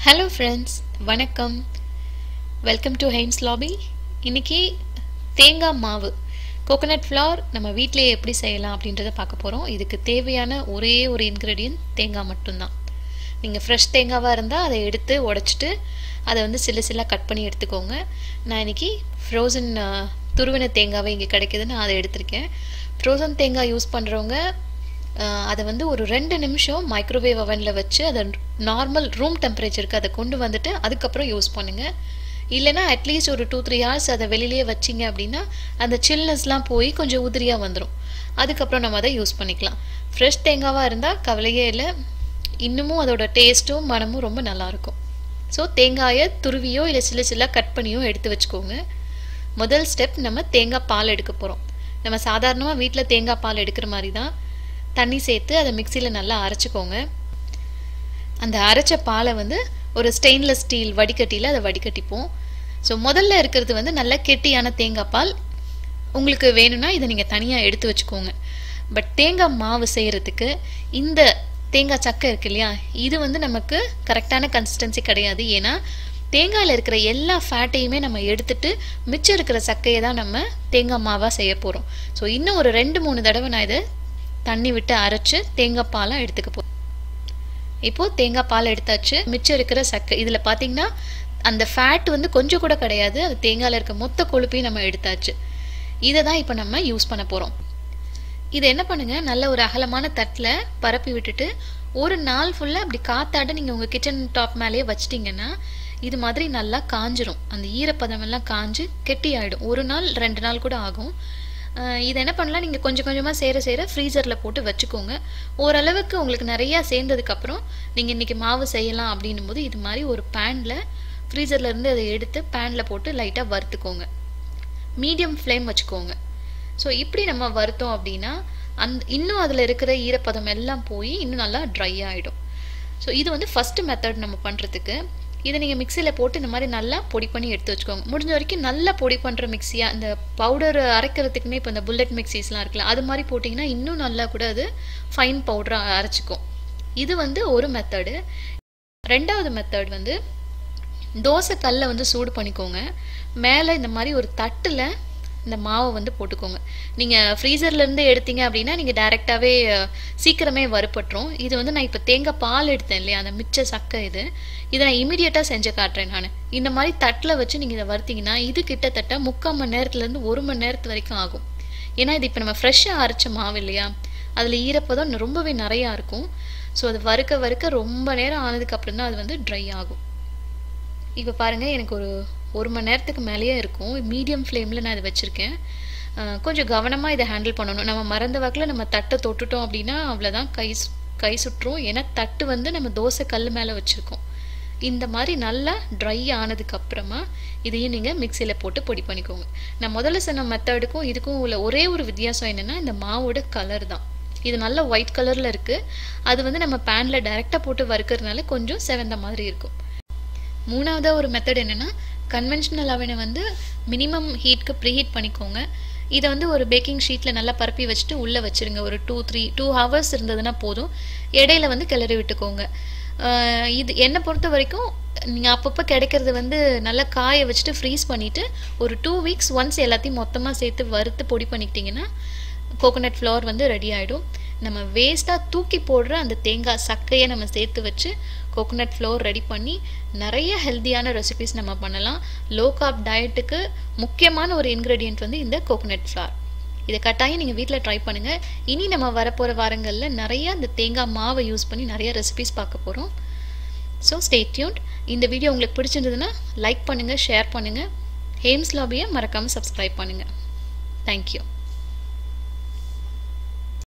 hello friends வணக்கம் welcome to ஹெய்ம்ஸ் lobby இன்னைக்கு தேங்காய் மாவு கோகோனட் ஃப்ளவர் நம்ம வீட்டிலேயே எப்படி செய்யலாம் அப்படின்றத பார்க்க போகிறோம் இதுக்கு தேவையான ஒரே ஒரு இன்க்ரீடியன்ட் தேங்காய் மட்டும்தான் நீங்கள் ஃப்ரெஷ் தேங்காவாக இருந்தால் அதை எடுத்து உடச்சிட்டு அதை வந்து சில சில்லாக கட் பண்ணி எடுத்துக்கோங்க நான் இன்னைக்கு ஃப்ரோசன் துருவின தேங்காவை இங்கே கிடைக்குதுன்னு அதை எடுத்திருக்கேன் ஃப்ரோசன் தேங்காய் யூஸ் பண்ணுறவங்க அதை வந்து ஒரு ரெண்டு நிமிஷம் மைக்ரோவேவ் அவனில் வச்சு அதை நார்மல் ரூம் டெம்பரேச்சருக்கு அதை கொண்டு வந்துட்டு அதுக்கப்புறம் யூஸ் பண்ணுங்கள் இல்லைனா அட்லீஸ்ட் ஒரு டூ த்ரீ ஹவர்ஸ் அதை வெளியிலேயே வச்சிங்க அப்படின்னா அந்த சில்னஸ்லாம் போய் கொஞ்சம் உதிரியாக வந்துடும் அதுக்கப்புறம் நம்ம அதை யூஸ் பண்ணிக்கலாம் ஃப்ரெஷ் தேங்காவாக இருந்தால் கவலையே இல்லை இன்னமும் அதோட டேஸ்ட்டும் மனமும் ரொம்ப நல்லாயிருக்கும் ஸோ தேங்காயை துருவியோ இல்லை சில சில கட் பண்ணியோ எடுத்து வச்சுக்கோங்க முதல் ஸ்டெப் நம்ம தேங்காய் பால் எடுக்க போகிறோம் நம்ம சாதாரணமாக வீட்டில் தேங்காய் பால் எடுக்கிற மாதிரி தான் தண்ணி சேர்த்து அதை மிக்சியில் நல்லா அரைச்சிக்கோங்க அந்த அரைச்ச பாலை வந்து ஒரு ஸ்டெயின்லெஸ் ஸ்டீல் வடிகட்டியில் அதை வடிகட்டிப்போம் ஸோ முதல்ல இருக்கிறது வந்து நல்ல கெட்டியான தேங்காய் பால் உங்களுக்கு வேணும்னா இதை நீங்கள் தனியாக எடுத்து வச்சுக்கோங்க பட் தேங்காய் மாவு செய்கிறதுக்கு இந்த தேங்காய் சக்கை இருக்கு இல்லையா இது வந்து நமக்கு கரெக்டான கன்சிஸ்டன்சி கிடையாது ஏன்னா தேங்காயில் இருக்கிற எல்லா ஃபேட்டையுமே நம்ம எடுத்துட்டு மிச்சம் இருக்கிற சக்கையை தான் நம்ம தேங்காய் மாவாக செய்ய போகிறோம் ஸோ இன்னும் ஒரு ரெண்டு மூணு தடவை நான் இதை தண்ணி விட்டு அரைச்சு தேங்காய் பாலாக எடுத்துக்க போ இப்போது தேங்காய் பால் எடுத்தாச்சு மிச்சம் இருக்கிற சக்கை இதில் பார்த்தீங்கன்னா அந்த ஃபேட் வந்து கொஞ்சம் கூட கிடையாது அது தேங்காயில் இருக்க மொத்த கொழுப்பையும் நம்ம எடுத்தாச்சு இதை தான் இப்போ நம்ம யூஸ் பண்ண போகிறோம் இதை என்ன பண்ணுங்க நல்ல ஒரு அகலமான தட்டில் பரப்பி விட்டுட்டு ஒரு நாள் ஃபுல்லாக அப்படி காத்தாட நீங்கள் உங்கள் கிச்சன் டாப் மேலேயே வச்சிட்டிங்கன்னா இது மாதிரி நல்லா காஞ்சிரும் அந்த ஈரப்பதம் எல்லாம் காஞ்சு கெட்டி ஆகிடும் ஒரு நாள் ரெண்டு நாள் கூட ஆகும் இது என்ன பண்ணலாம் நீங்கள் கொஞ்சம் கொஞ்சமாக சேர சேர ஃப்ரீசரில் போட்டு வச்சுக்கோங்க ஓரளவுக்கு உங்களுக்கு நிறையா சேர்ந்ததுக்கப்புறம் நீங்கள் இன்றைக்கி மாவு செய்யலாம் அப்படின்னும் போது இது மாதிரி ஒரு பேனில் ஃப்ரீசர்லேருந்து அதை எடுத்து பேனில் போட்டு லைட்டாக வறுத்துக்கோங்க மீடியம் ஃப்ளேம் வச்சுக்கோங்க ஸோ இப்படி நம்ம வறுத்தோம் அப்படின்னா அந் இன்னும் அதில் இருக்கிற ஈரப்பதம் எல்லாம் போய் இன்னும் நல்லா ட்ரை ஆகிடும் ஸோ இது வந்து ஃபஸ்ட்டு மெத்தட் நம்ம பண்ணுறதுக்கு இதை நீங்கள் மிக்சியில் போட்டு இந்த மாதிரி நல்லா பொடி பண்ணி எடுத்து வச்சுக்கோங்க முடிஞ்ச வரைக்கும் நல்லா பொடி பண்ணுற மிக்சியாக இந்த பவுடர் அரைக்கிறதுக்குமே இப்போ இந்த புல்லட் மிக்சிஸ்லாம் இருக்குல்ல அது மாதிரி போட்டிங்கன்னா இன்னும் நல்லா கூட அது ஃபைன் பவுடராக அரைச்சிக்கும் இது வந்து ஒரு மெத்தடு ரெண்டாவது மெத்தட் வந்து தோசை கல்லை வந்து சூடு பண்ணிக்கோங்க மேலே இந்த மாதிரி ஒரு தட்டில் இந்த மாவை வந்து போட்டுக்கோங்க நீங்கள் ஃப்ரீசர்லேருந்து எடுத்தீங்க அப்படின்னா நீங்கள் டேரெக்டாகவே சீக்கிரமே வறுப்பட்டுரும் இது வந்து நான் இப்போ தேங்காய் பால் எடுத்தேன் இல்லையா அந்த மிச்ச சக்கை இது இதை நான் இமீடியட்டாக செஞ்சு காட்டுறேன் நான் இந்த மாதிரி தட்டில் வச்சு நீங்கள் இதை வறுத்தீங்கன்னா இது கிட்டத்தட்ட முக்கால் மணி நேரத்துலேருந்து ஒரு மணி நேரத்து வரைக்கும் ஆகும் ஏன்னா இது இப்போ நம்ம ஃப்ரெஷ்ஷாக அரைச்ச மாவு இல்லையா அதில் ஈரப்பதம் ரொம்பவே நிறையா இருக்கும் ஸோ அது வறுக்க வறுக்க ரொம்ப நேரம் ஆனதுக்கப்புறம் தான் அது வந்து ட்ரை ஆகும் இப்போ பாருங்கள் எனக்கு ஒரு ஒரு மணி நேரத்துக்கு மேலேயே இருக்கும் மீடியம் ஃப்ளேமில் நான் இதை வச்சுருக்கேன் கொஞ்சம் கவனமாக இதை ஹேண்டில் பண்ணணும் நம்ம மறந்த வாக்கில் நம்ம தட்டை தொட்டுட்டோம் அப்படின்னா அவ்வளோதான் கை கை சுட்டுரும் ஏன்னா தட்டு வந்து நம்ம தோசை கல் மேலே வச்சுருக்கோம் இந்த மாதிரி நல்லா ட்ரை ஆனதுக்கப்புறமா இதையும் நீங்கள் மிக்சியில் போட்டு பொடி பண்ணிக்கோங்க நான் முதல்ல சொன்ன மெத்தடுக்கும் இதுக்கும் உள்ள ஒரே ஒரு வித்தியாசம் என்னென்னா இந்த மாவோட கலர் தான் இது நல்ல ஒயிட் கலரில் இருக்குது அது வந்து நம்ம பேனில் டைரெக்டாக போட்டு வறுக்கிறதுனால கொஞ்சம் செவந்த மாதிரி இருக்கும் மூணாவதாக ஒரு மெத்தட் என்னென்னா கன்வென்ஷனல் அவனை வந்து மினிமம் ஹீட்க்கு ப்ரீஹீட் பண்ணிக்கோங்க இதை வந்து ஒரு பேக்கிங் ஷீட்டில் நல்லா பரப்பி வச்சுட்டு உள்ளே வச்சுருங்க ஒரு டூ த்ரீ டூ ஹவர்ஸ் இருந்ததுன்னா போதும் இடையில வந்து கிளறி விட்டுக்கோங்க இது என்னை பொறுத்த வரைக்கும் நீங்கள் அப்பப்போ கிடைக்கிறது வந்து நல்லா காய வச்சுட்டு ஃப்ரீஸ் பண்ணிவிட்டு ஒரு டூ வீக்ஸ் ஒன்ஸ் எல்லாத்தையும் மொத்தமாக சேர்த்து வறுத்து பொடி பண்ணிக்கிட்டிங்கன்னா கோகோனட் ஃப்ளவர் வந்து ரெடி ஆகிடும் நம்ம வேஸ்ட்டாக தூக்கி போடுற அந்த தேங்காய் சக்கையை நம்ம சேர்த்து வச்சு கோகோனட் ஃப்ளோர் ரெடி பண்ணி நிறைய ஹெல்த்தியான ரெசிபிஸ் நம்ம பண்ணலாம் லோ காப் டயட்டுக்கு முக்கியமான ஒரு இன்க்ரீடியன்ட் வந்து இந்த கோகோனட் ஃப்ளார் இதை கட்டாயம் நீங்கள் வீட்டில் ட்ரை பண்ணுங்கள் இனி நம்ம வரப்போகிற வாரங்களில் நிறைய இந்த தேங்காய் மாவை யூஸ் பண்ணி நிறைய ரெசிபிஸ் பார்க்க போகிறோம் ஸோ ஸ்டே டியூன்ட் இந்த வீடியோ உங்களுக்கு பிடிச்சிருந்ததுன்னா லைக் பண்ணுங்கள் ஷேர் பண்ணுங்கள் ஹேம்ஸ் லாபியை மறக்காமல் சப்ஸ்கிரைப் பண்ணுங்கள் தேங்க்யூ